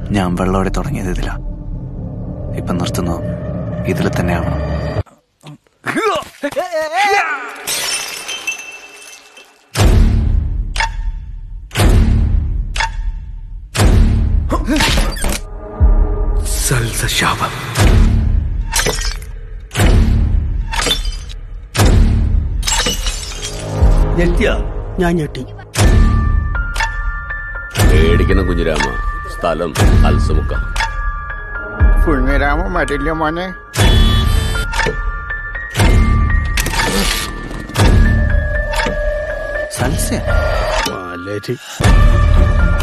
ഞാൻ വെള്ളോടെ തുടങ്ങിയത് ഇതിലാ ഇപ്പൊ നിർത്തുന്നു ഇതിൽ തന്നെ ആവണം സൽസശാപം ഞെട്ടിയോ ഞാൻ ഞെട്ടി പേടിക്കണം കുഞ്ഞിരാമ സ്ഥലം അൽസമുക്കം കുഞ്ഞിരാമൻ വരില്ല മോനെ സൽസ്യ മലര്